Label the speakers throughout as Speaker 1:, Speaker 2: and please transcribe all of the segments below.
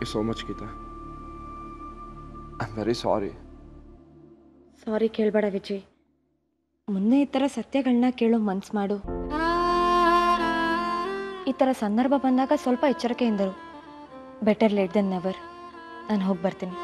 Speaker 1: You so much Geetha I am very sorry
Speaker 2: sorry ಕೇಳಬೇಡ ವಿಜಯ್ ಮುಂದೆ ಈ ಥರ ಸತ್ಯಗಳನ್ನ ಕೇಳೋ ಮನ್ಸು ಮಾಡು ಈ ಥರ ಸಂದರ್ಭ ಬಂದಾಗ ಸ್ವಲ್ಪ ಎಚ್ಚರಿಕೆಯಿಂದರು ಬೆಟರ್ ಲೇಟ್ ದೆನ್ ನೆವರ್ ನಾನು ಹೋಗಿ ಬರ್ತೀನಿ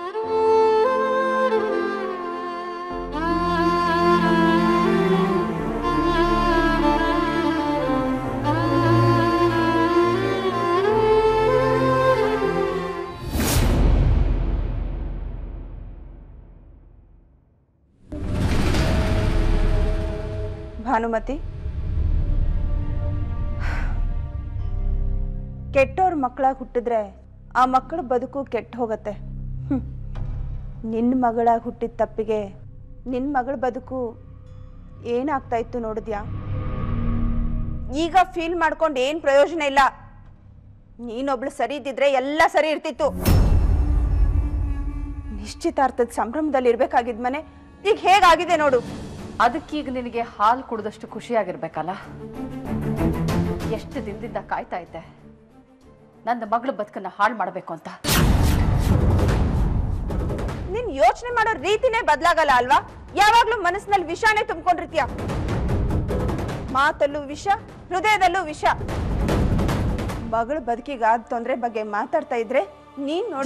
Speaker 3: ಭಾನುಮತಿ ಕೆಟ್ಟವ್ರ ಮಕ್ಕಳಾಗಿ ಹುಟ್ಟಿದ್ರೆ ಆ ಮಕ್ಕಳ ಬದುಕು ಕೆಟ್ಟು ಹೋಗತ್ತೆ ಹ್ಮ್. ನಿನ್ನ ಮಗಳಾಗಿ ಹುಟ್ಟಿದ ತಪ್ಪಿಗೆ ನಿನ್ನ ಮಗಳ ಬದುಕು ಏನಾಗ್ತಾ ಇತ್ತು ನೋಡಿದ್ಯಾ ಈಗ ಫೀಲ್ ಮಾಡ್ಕೊಂಡು ಏನು ಪ್ರಯೋಜನ ಇಲ್ಲ ನೀನೊಬ್ಳು ಸರಿ ಇದ್ದಿದ್ರೆ ಎಲ್ಲ ಸರಿ ಇರ್ತಿತ್ತು ನಿಶ್ಚಿತಾರ್ಥದ ಸಂಭ್ರಮದಲ್ಲಿ ಇರ್ಬೇಕಾಗಿದ್ ಮನೆ ಈಗ ಹೇಗಾಗಿದೆ ನೋಡು
Speaker 4: ಅದಕ್ಕೀಗ ನಿನಗೆ ಹಾಲು ಕುಡಿದಷ್ಟು ಖುಷಿಯಾಗಿರ್ಬೇಕಲ್ಲ ಎಷ್ಟು ದಿನದಿಂದ ಕಾಯ್ತಾ ಇದ್ದೆ ನನ್ನ ಮಗಳ ಬದುಕನ್ನ ಹಾಳು ಮಾಡಬೇಕು ಅಂತ
Speaker 3: ನಿನ್ ಯೋಚನೆ ಮಾಡೋ ರೀತಿನೇ ಬದಲಾಗಲ್ಲ ಅಲ್ವಾ ಯಾವಾಗ್ಲೂ ಮನಸ್ಸಿನಲ್ಲಿ ವಿಷಾನೇ ತುಂಬಿಕೊಂಡಿರ್ತೀಯ ಮಾತಲ್ಲೂ ವಿಷ ಹೃದಯದಲ್ಲೂ ವಿಷ ಮಗಳ ಬದುಕಿಗಾದ ತೊಂದ್ರೆ ಬಗ್ಗೆ ಮಾತಾಡ್ತಾ ಇದ್ರೆ ನೀನ್ ನೋಡ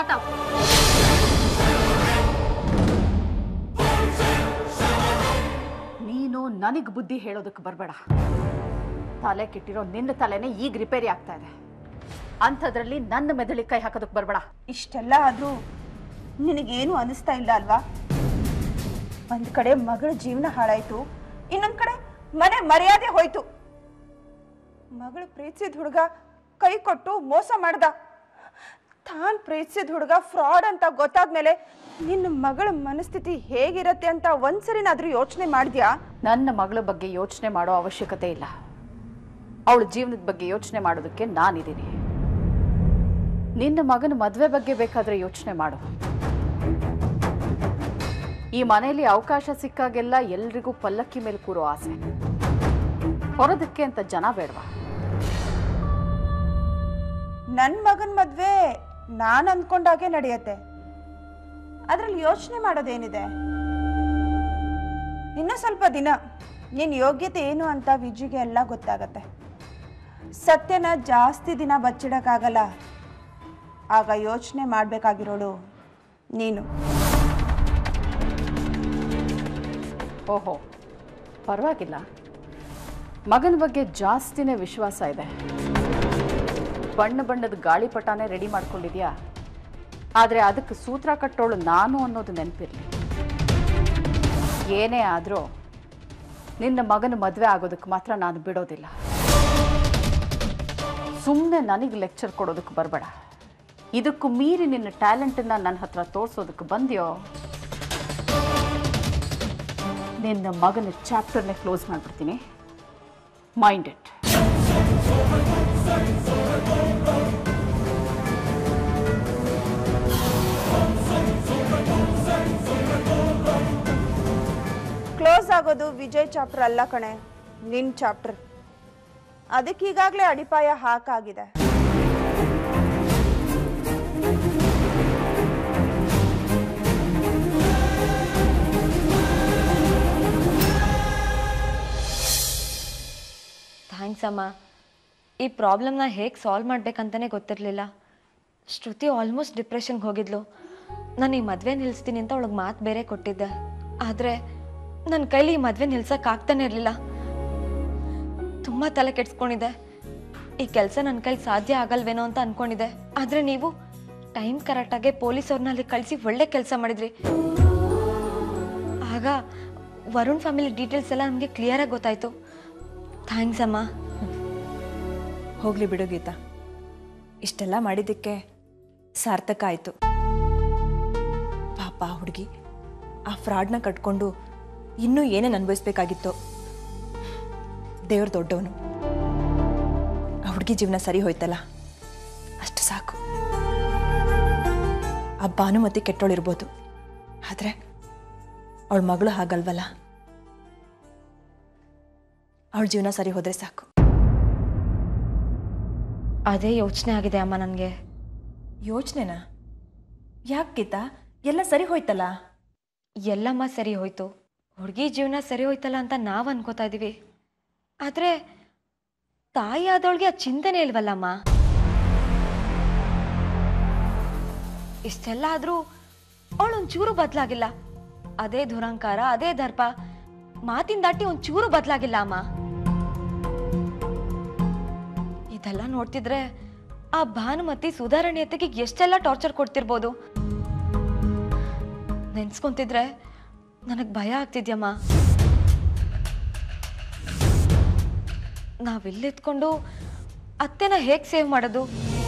Speaker 4: ನೀನು ನನಗೆ ಬುದ್ಧಿ ಹೇಳೋದಕ್ಕೆ ಬರಬೇಡ ತಲೆ ಕೆಟ್ಟಿರೋ ನಿನ್ನ ತಲೆನೇ ಈಗ ರಿಪೇರಿ ಆಗ್ತಾ ಇದೆ ಅಂಥದ್ರಲ್ಲಿ ನನ್ನ ಮೆದುಳಿಗೆ ಕೈ ಹಾಕೋದಕ್ಕೆ ಬರಬೇಡ
Speaker 3: ಇಷ್ಟೆಲ್ಲ ಆದ್ರೂ ನಿನಗೇನು ಅನಿಸ್ತಾ ಇಲ್ಲ ಅಲ್ವಾ ಒಂದ್ ಕಡೆ ಮಗಳ ಜೀವನ ಹಾಳಾಯ್ತು ಇನ್ನೊಂದ್ ಕಡೆ ಮನೆ ಮರ್ಯಾದೆ ಹೋಯ್ತು ಮಗಳು ಪ್ರೀತಿಸಿದ ಹುಡುಗ ಕೈ ಕೊಟ್ಟು ಮೋಸ ಮಾಡ್ದ ತಾನ್ ಪ್ರೀತಿಸಿದ ಹುಡುಗ ಫ್ರಾಡ್ ಅಂತ ಗೊತ್ತಾದ್ಮೇಲೆ ನಿನ್ನ ಮಗಳ ಮನಸ್ಥಿತಿ ಹೇಗಿರತ್ತೆ ಅಂತ ಒಂದ್ಸರಿನಾದ್ರೂ ಯೋಚನೆ ಮಾಡಿದ್ಯಾ
Speaker 4: ನನ್ನ ಮಗಳ ಬಗ್ಗೆ ಯೋಚನೆ ಮಾಡೋ ಅವಶ್ಯಕತೆ ಇಲ್ಲ ಅವಳ ಜೀವನದ ಬಗ್ಗೆ ಯೋಚನೆ ಮಾಡೋದಕ್ಕೆ ನಾನಿದ್ದೀನಿ ನಿನ್ನ ಮಗನ ಮದುವೆ ಬಗ್ಗೆ ಬೇಕಾದ್ರೆ ಯೋಚನೆ ಮಾಡು ಈ ಮನೆಯಲ್ಲಿ ಅವಕಾಶ ಸಿಕ್ಕಾಗೆಲ್ಲ ಎಲ್ರಿಗೂ ಪಲ್ಲಕ್ಕಿ ಮೇಲೆ ಕೂರೋ ಆಸೆ ಹೊರದಕ್ಕೆ ಅಂತ ಜನ ಬೇಡವಾ
Speaker 3: ನನ್ ಮಗನ್ ಮದ್ವೆ ನಾನ್ ಅನ್ಕೊಂಡಾಗೆ ನಡೆಯತ್ತೆ ಅದ್ರಲ್ಲಿ ಯೋಚನೆ ಮಾಡೋದೇನಿದೆ ಇನ್ನು ಸ್ವಲ್ಪ ದಿನ ನಿನ್ ಯೋಗ್ಯತೆ ಏನು ಅಂತ ವಿಜಿಗೆ ಎಲ್ಲ ಗೊತ್ತಾಗತ್ತೆ ಸತ್ಯನ ಜಾಸ್ತಿ ದಿನ ಬಚ್ಚಿಡಕ್ಕಾಗಲ್ಲ ಆಗ ಯೋಚನೆ ಮಾಡ್ಬೇಕಾಗಿರೋಳು ನೀನು
Speaker 4: ಓಹೋ ಪರವಾಗಿಲ್ಲ ಮಗನ ಬಗ್ಗೆ ಜಾಸ್ತಿನೇ ವಿಶ್ವಾಸ ಇದೆ ಬಣ್ಣ ಬಣ್ಣದ ಗಾಳಿಪಟನೇ ರೆಡಿ ಮಾಡ್ಕೊಂಡಿದ್ಯಾ ಆದರೆ ಅದಕ್ಕೆ ಸೂತ್ರ ಕಟ್ಟೋಳು ನಾನು ಅನ್ನೋದು ನೆನಪಿರಲಿ ಏನೇ ಆದರೂ ನಿನ್ನ ಮಗನ ಮದುವೆ ಆಗೋದಕ್ಕೆ ಮಾತ್ರ ನಾನು ಬಿಡೋದಿಲ್ಲ ಸುಮ್ಮನೆ ನನಗೆ ಲೆಕ್ಚರ್ ಕೊಡೋದಕ್ಕೆ ಬರಬೇಡ ಇದಕ್ಕೂ ಮೀರಿ ನಿನ್ನ ಟ್ಯಾಲೆಂಟನ್ನು ನನ್ನ ಹತ್ರ ತೋರಿಸೋದಕ್ಕೆ ಬಂದ್ಯೋ ನಿನ್ನ ಮಗನ ಚಾಪ್ಟರ್ನೇ ಕ್ಲೋಸ್ ಮಾಡಿಬಿಡ್ತೀನಿ ಮೈಂಡ್ ಇಟ್
Speaker 3: ಕ್ಲೋಸ್ ಆಗೋದು ವಿಜಯ್ ಚಾಪ್ಟರ್ ಅಲ್ಲ ಕಣೆ ನಿನ್ ಚಾಪ್ಟರ್ ಅದಕ್ಕೀಗಾಗಲೇ ಅಡಿಪಾಯ ಹಾಕಾಗಿದೆ
Speaker 2: ಥ್ಯಾಂಕ್ಸ್ ಅಮ್ಮ ಈ ಪ್ರಾಬ್ಲಮ್ನ ಹೇಗೆ ಸಾಲ್ವ್ ಮಾಡ್ಬೇಕಂತಲೇ ಗೊತ್ತಿರಲಿಲ್ಲ ಶ್ರುತಿ ಆಲ್ಮೋಸ್ಟ್ ಡಿಪ್ರೆಷನ್ಗೆ ಹೋಗಿದ್ಲು ನಾನು ಈ ಮದುವೆ ನಿಲ್ಲಿಸ್ತೀನಿ ಅಂತ ಅವಳಿಗೆ ಮಾತು ಬೇರೆ ಕೊಟ್ಟಿದ್ದೆ ಆದರೆ ನನ್ನ ಕೈಲಿ ಈ ಮದುವೆ ನಿಲ್ಸೋಕ್ಕಾಗ್ತಾನೆ ಇರಲಿಲ್ಲ ತುಂಬ ತಲೆ ಕೆಡ್ಸ್ಕೊಂಡಿದ್ದೆ ಈ ಕೆಲಸ ನನ್ನ ಕೈಲಿ ಸಾಧ್ಯ ಆಗಲ್ವೇನೋ ಅಂತ ಅಂದ್ಕೊಂಡಿದ್ದೆ ಆದರೆ ನೀವು ಟೈಮ್ ಕರೆಕ್ಟಾಗೆ ಪೊಲೀಸವ್ರನ್ನ ಅಲ್ಲಿ ಕಳಿಸಿ ಒಳ್ಳೆ ಕೆಲಸ ಮಾಡಿದ್ರಿ ಆಗ ವರುಣ್ ಫ್ಯಾಮಿಲಿ ಡೀಟೇಲ್ಸ್ ಎಲ್ಲ ನಮಗೆ ಕ್ಲಿಯರಾಗಿ ಗೊತ್ತಾಯಿತು ಥ್ಯಾಂಕ್ಸ್ ಅಮ್ಮ
Speaker 5: ಹೋಗ್ಲಿ ಬಿಡು ಗೀತಾ ಇಷ್ಟೆಲ್ಲ ಮಾಡಿದ್ದಕ್ಕೆ ಸಾರ್ಥಕ ಆಯಿತು ಪಾಪ ಆ ಹುಡುಗಿ ಆ ಫ್ರಾಡ್ನ ಕಟ್ಕೊಂಡು ಇನ್ನೂ ಏನೇನು ಅನುಭವಿಸ್ಬೇಕಾಗಿತ್ತೋ ದೇವ್ರ ದೊಡ್ಡವನು ಆ ಹುಡುಗಿ ಜೀವನ ಸರಿ ಹೋಯ್ತಲ್ಲ ಅಷ್ಟು ಸಾಕು ಆ ಭಾನುಮತಿ ಕೆಟ್ಟೋಳಿರ್ಬೋದು ಆದರೆ ಅವಳ ಮಗಳು ಹಾಗಲ್ವಲ್ಲ ಅವಳ ಜೀವನ ಸರಿ ಹೋದರೆ ಸಾಕು
Speaker 2: ಅದೇ ಯೋಚನೆ ಆಗಿದೆ ಅಮ್ಮ ನನಗೆ
Speaker 5: ಯೋಚನೆನಾ ಯಾಕೆ ಗೀತಾ ಎಲ್ಲ ಸರಿ ಹೋಯ್ತಲ್ಲ
Speaker 2: ಎಲ್ಲಮ್ಮ ಸರಿ ಹೋಯ್ತು ಹುಡುಗಿ ಜೀವನ ಸರಿ ಹೋಯ್ತಲ್ಲ ಅಂತ ನಾವು ಅನ್ಕೋತಾ ಇದೀವಿ ಆದರೆ ತಾಯಿ ಆದವಳಿಗೆ ಆ ಚಿಂತನೆ ಇಲ್ವಲ್ಲಮ್ಮ ಇಷ್ಟೆಲ್ಲ ಆದರೂ ಅವಳು ಒಂಚೂರು ಬದಲಾಗಿಲ್ಲ ಅದೇ ದುರಂಕಾರ ಅದೇ ದರ್ಪ ಮಾತಿನ ದಾಟಿ ಒಂಚೂರು ಬದಲಾಗಿಲ್ಲ ಅಮ್ಮ ಇದೆಲ್ಲ ನೋಡ್ತಿದ್ರೆ ಆ ಭಾನುಮತಿ ಸುಧಾರಣೆಯತೆಗೆ ಎಷ್ಟೆಲ್ಲ ಟಾರ್ಚರ್ ಕೊಡ್ತಿರ್ಬೋದು ನೆನ್ಸ್ಕೊಂತಿದ್ರೆ ನನಗೆ ಭಯ ಆಗ್ತಿದ್ಯಮ್ಮ ನಾವಿಲ್ಲಿದ್ಕೊಂಡು ಅತ್ತೆನ ಹೇಗೆ ಸೇವ್ ಮಾಡೋದು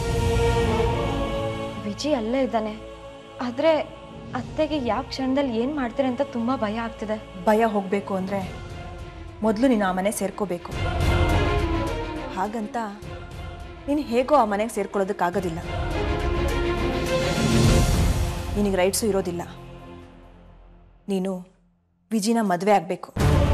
Speaker 2: ವಿಜಯ್ ಅಲ್ಲೇ ಇದ್ದಾನೆ ಆದರೆ ಅತ್ತೆಗೆ ಯಾವ ಕ್ಷಣದಲ್ಲಿ ಏನು ಮಾಡ್ತಾರೆ ಅಂತ ತುಂಬ ಭಯ ಆಗ್ತಿದೆ
Speaker 5: ಭಯ ಹೋಗಬೇಕು ಅಂದರೆ ಮೊದಲು ನೀನು ಆ ಮನೆ ಸೇರ್ಕೋಬೇಕು ಹಾಗಂತ ನೀನು ಹೇಗೋ ಆ ಮನೆಗೆ ಸೇರ್ಕೊಳ್ಳೋದಕ್ಕಾಗೋದಿಲ್ಲ ನಿನಗೆ ರೈಟ್ಸು ಇರೋದಿಲ್ಲ ನೀನು ವಿಜಿನ ಮದುವೆ ಆಗಬೇಕು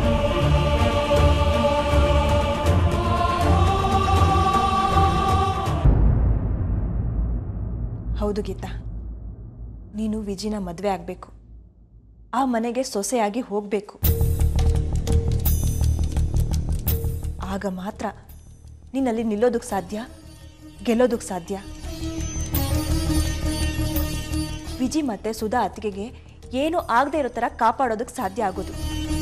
Speaker 5: ಹೌದು ಗೀತಾ ನೀನು ವಿಜಿನ ಮದುವೆ ಆಗಬೇಕು ಆ ಮನೆಗೆ ಸೊಸೆಯಾಗಿ ಹೋಗಬೇಕು ಆಗ ಮಾತ್ರ ನೀನಲ್ಲಿ ನಿಲ್ಲೋದಕ್ಕೆ ಸಾಧ್ಯ ಗೆಲ್ಲೋದಕ್ಕೆ ಸಾಧ್ಯ ವಿಜಿ ಮತ್ತೆ ಸುಧಾ ಅತ್ತಿಗೆಗೆ ಏನು ಆಗದೆ ಇರೋ ಥರ ಕಾಪಾಡೋದಕ್ಕೆ ಸಾಧ್ಯ ಆಗೋದು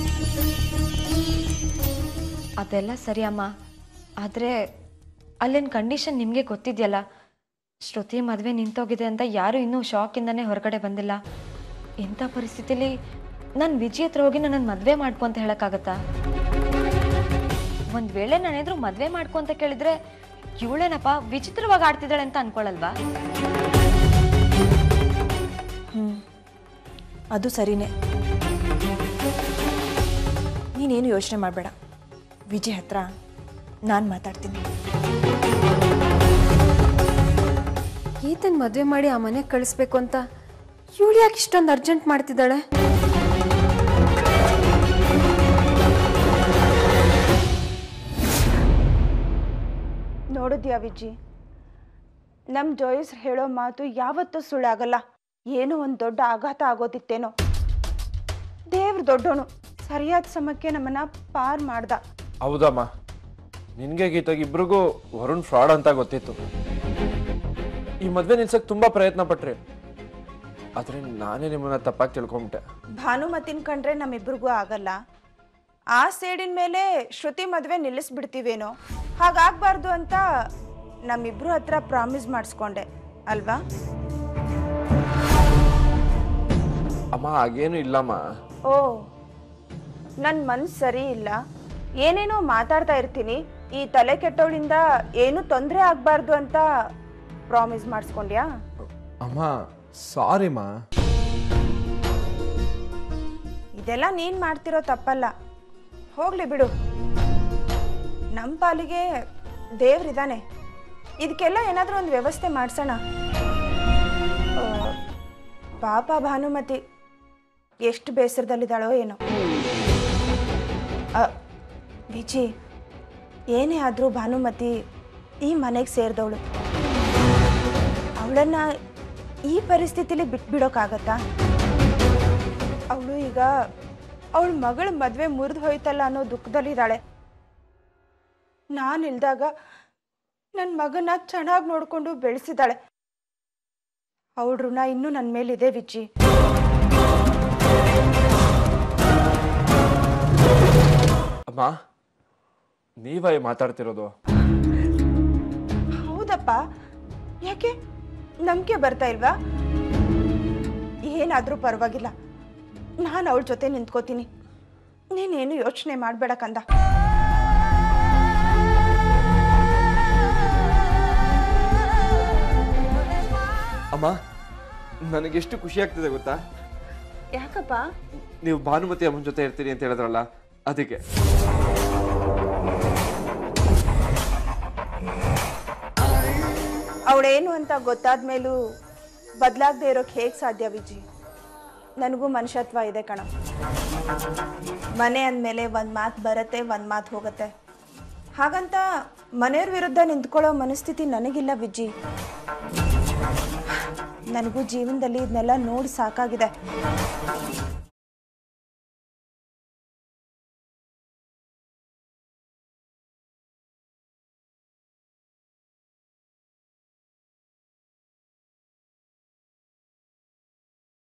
Speaker 2: ಅದೆಲ್ಲ ಸರಿ ಅಮ್ಮ ಆದರೆ ಅಲ್ಲಿನ ಕಂಡೀಷನ್ ನಿಮಗೆ ಗೊತ್ತಿದೆಯಲ್ಲ ಶ್ರುತಿ ಮದುವೆ ನಿಂತೋಗಿದೆ ಅಂತ ಯಾರೂ ಇನ್ನೂ ಶಾಕಿಂದನೇ ಹೊರಗಡೆ ಬಂದಿಲ್ಲ ಇಂಥ ಪರಿಸ್ಥಿತಿಲಿ ನಾನು ವಿಜಿ ಹತ್ರ ಹೋಗಿ ನನ್ನ ಮದುವೆ ಮಾಡ್ಕೊ ಅಂತ ಹೇಳೋಕ್ಕಾಗತ್ತಾ ಒಂದು ವೇಳೆ ನಾನೇನಾದ್ರೂ ಮದುವೆ ಮಾಡ್ಕೊ ಅಂತ ಕೇಳಿದ್ರೆ ಇವಳೇನಪ್ಪ ವಿಚಿತ್ರವಾಗಿ ಆಡ್ತಿದ್ದಾಳೆ ಅಂತ ಅನ್ಕೊಳ್ಳಲ್ವಾ
Speaker 5: ಹ್ಞೂ ಅದು ಸರಿನೇ ನೀನೇನು ಯೋಚನೆ ಮಾಡಬೇಡ ವಿಜಯ್ ಹತ್ರ ನಾನು ಮಾತಾಡ್ತೀನಿ
Speaker 6: ಗೀತನ್ ಮದುವೆ ಮಾಡಿ ಆ ಮನೆಗೆ ಕಳಿಸ್ಬೇಕು ಅಂತ ಇವಳು ಯಾಕೆ ಇಷ್ಟೊಂದು ಅರ್ಜೆಂಟ್ ಮಾಡ್ತಿದ್ದಾಳೆ
Speaker 3: ನೋಡಿದ್ಯಾ ವಿಜಿ ನಮ್ಮ ಜೋಯಿಸ್ ಹೇಳೋ ಮಾತು ಯಾವತ್ತೂ ಸುಳ್ಳಾಗಲ್ಲ ಏನೋ ಒಂದು ದೊಡ್ಡ ಆಘಾತ ಆಗೋದಿತ್ತೇನೋ ದೇವ್ರ ದೊಡ್ಡೋನು ಸರಿಯಾದ ಸಮಯಕ್ಕೆ ನಮ್ಮನ್ನ ಪಾರ್ ಮಾಡ್ದ
Speaker 1: ಹೌದಮ್ಮ ನಿನಗೆ ಗೀತಾಗ ಇಬ್ರಿಗೂ ವರುಣ್ ಫ್ರಾಡ್ ಅಂತ ಗೊತ್ತಿತ್ತು ಈ ಮದ್ವೆ ನಿಲ್ಸಕ್ ತುಂಬಾ ಪ್ರಯತ್ನ ಪಟ್ರಿ ಆದ್ರೆ ನಾನೇ ನಿಮ್ಮನ್ನ ತಪ್ಪಾಗಿ ತಿಳ್ಕೊಂಬಿಟ್ಟೆ
Speaker 3: ಭಾನುಮತಿನ ಕಂಡ್ರೆ ನಮ್ಮಿಬ್ರಿಗೂ ಆಗಲ್ಲ ಆ ಸೇಡಿನ ಮೇಲೆ ಶ್ರುತಿ ಮದುವೆ ನಿಲ್ಲಿಸ್ಬಿಡ್ತೀವೇನೋ ಹಾಗಾಗಬಾರ್ದು ಅಂತ ನಮ್ಮಿಬ್ರು ಹತ್ರ ಪ್ರಾಮಿಸ್ ಮಾಡಿಸ್ಕೊಂಡೆ ಅಲ್ವಾ
Speaker 1: ಅಮ್ಮ ಹಾಗೇನು ಇಲ್ಲಮ್ಮ
Speaker 3: ಓ ನನ್ನ ಮನ್ಸು ಸರಿ ಇಲ್ಲ ಏನೇನೋ ಮಾತಾಡ್ತಾ ಇರ್ತೀನಿ ಈ ತಲೆ ಕೆಟ್ಟವಳಿಂದ ಏನೂ ತೊಂದರೆ ಆಗಬಾರ್ದು ಅಂತ ಪ್ರಾಮಿಸ್ ಮಾಡಿಸ್ಕೊಂಡ್ಯಾ
Speaker 1: ಅಮ್ಮ ಸಾರಿಮ್ಮ
Speaker 3: ಇದೆಲ್ಲ ನೀನು ಮಾಡ್ತಿರೋ ತಪ್ಪಲ್ಲ ಹೋಗ್ಲಿ ಬಿಡು ನಮ್ಮ ಪಾಲಿಗೆ ದೇವ್ರಿದಾನೆ ಇದಕ್ಕೆಲ್ಲ ಏನಾದರೂ ಒಂದು ವ್ಯವಸ್ಥೆ ಮಾಡಿಸೋಣ ಪಾಪ ಭಾನುಮತಿ ಎಷ್ಟು ಬೇಸರದಲ್ಲಿದ್ದಾಳೋ ಏನೋ ಆ, ವಿಜಿ ಏನೇ ಆದರೂ ಭಾನುಮತಿ ಈ ಮನೆಗೆ ಸೇರಿದವಳು ಅವಳನ್ನು ಈ ಪರಿಸ್ಥಿತಿಲಿ ಬಿಟ್ಬಿಡೋಕ್ಕಾಗತ್ತಾ ಅವಳು ಈಗ ಅವಳ ಮಗಳ ಮದುವೆ ಮುರಿದು ಹೋಯ್ತಲ್ಲ ಅನ್ನೋ ದುಃಖದಲ್ಲಿದ್ದಾಳೆ ನಾನು ಇಲ್ದಾಗ ನನ್ನ ಮಗನ ಚೆನ್ನಾಗಿ ನೋಡಿಕೊಂಡು ಬೆಳೆಸಿದಾಳೆ ಅವಳ ಋಣ ಇನ್ನೂ ನನ್ನ ಮೇಲಿದೆ ವಿಜಿ
Speaker 1: ಅಮ್ಮ ನೀವೇ ಮಾತಾಡ್ತಿರೋದು
Speaker 3: ಹೌದಪ್ಪ ಯಾಕೆ ನಂಬಿಕೆ ಬರ್ತಾ ಇಲ್ವಾ ಏನಾದರೂ ಪರವಾಗಿಲ್ಲ ನಾನು ಅವಳ ಜೊತೆ ನಿಂತ್ಕೋತೀನಿ ನೀನೇನು ಯೋಚನೆ ಮಾಡಬೇಡ ಕಂದ
Speaker 1: ಅಮ್ಮ ನನಗೆಷ್ಟು ಖುಷಿ ಆಗ್ತಿದೆ ಗೊತ್ತಾ
Speaker 3: ಯಾಕಪ್ಪ
Speaker 1: ನೀವು ಭಾನುಮತಿ ಅಮ್ಮನ ಜೊತೆ ಇರ್ತೀರಿ ಅಂತ ಹೇಳಿದ್ರಲ್ಲ ಅದಕ್ಕೆ
Speaker 3: ಅವಳೇನು ಅಂತ ಗೊತ್ತಾದ ಮೇಲೂ ಬದಲಾಗದೆ ಇರೋಕೆ ಹೇಗೆ ಸಾಧ್ಯ ವಿಜಿ ನನಗೂ ಮನುಷ್ಯತ್ವ ಇದೆ ಕಣ ಮನೆ ಅಂದಮೇಲೆ ಒಂದು ಮಾತು ಬರುತ್ತೆ ಒಂದು ಮಾತು ಹೋಗುತ್ತೆ ಹಾಗಂತ ಮನೆಯವ್ರ ವಿರುದ್ಧ ನಿಂತ್ಕೊಳ್ಳೋ ಮನಸ್ಥಿತಿ ನನಗಿಲ್ಲ ವಿಜ್ಜಿ ನನಗೂ ಜೀವನದಲ್ಲಿ ಇದನ್ನೆಲ್ಲ ನೋಡಿ ಸಾಕಾಗಿದೆ